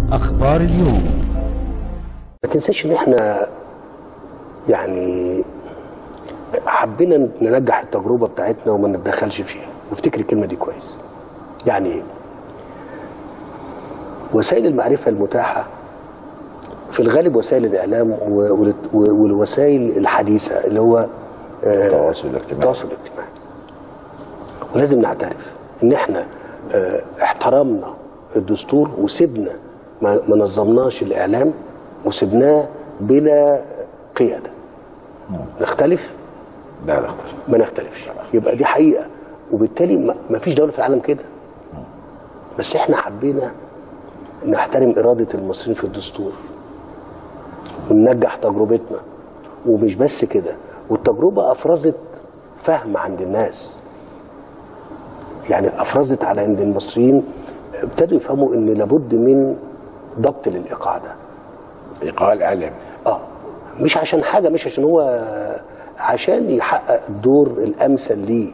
أخبار اليوم ما تنساش ان احنا يعني حبينا ننجح التجربه بتاعتنا وما نتدخلش فيها وافتكر الكلمه دي كويس يعني ايه وسائل المعرفه المتاحه في الغالب وسائل الاعلام و- وال- والوسائل الحديثه اللي هو آه، التواصل الاجتماعي. التواصل الاجتماعي ولازم نعترف ان احنا آه، احترمنا الدستور وسبنا ما ما نظمناش الاعلام وسبناه بلا قياده نختلف لا لا اختلف ما نختلفش يبقى دي حقيقه وبالتالي ما- ما فيش دوله في العالم كده بس احنا حبينا نحترم اراده المصريين في الدستور وننجح تجربتنا ومش بس كده والتجربه افرزت فهم عند الناس يعني افرزت على عند المصريين ابتدوا يفهموا ان لابد من ضبط للايقاع ده ايقاع الاعلام اه مش عشان حاجه مش عشان هو عشان يحقق الدور الامثل ليه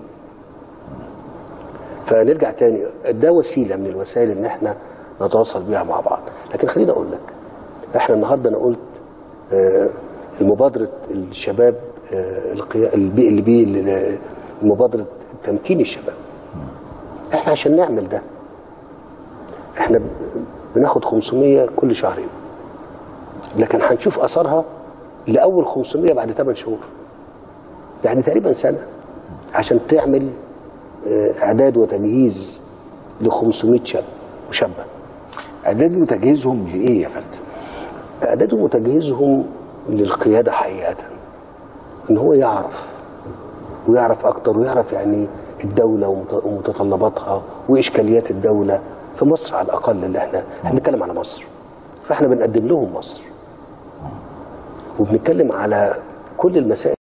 فنرجع تاني ده وسيله من الوسائل ان احنا نتواصل بيها مع بعض لكن خليني اقول لك احنا النهارده انا قلت آه، المبادره الشباب آه، القيا- البي اللي بي مبادره تمكين الشباب احنا عشان نعمل ده احنا بناخد 500 كل شهرين لكن هنشوف اثرها لاول 500 بعد 8 شهور يعني تقريبا سنه عشان تعمل آه، اعداد وتجهيز ل 500 شاب وشابه اعداد وتجهيزهم لايه يا فندم؟ اعدادهم وتجهيزهم للقياده حقيقه ان هو يعرف ويعرف اكتر ويعرف يعني الدوله ومت- ومتطلباتها واشكاليات الدوله في مصر على الاقل اللي احنا احنا بنتكلم على مصر فاحنا بنقدم لهم مصر وبنتكلم على كل المسائل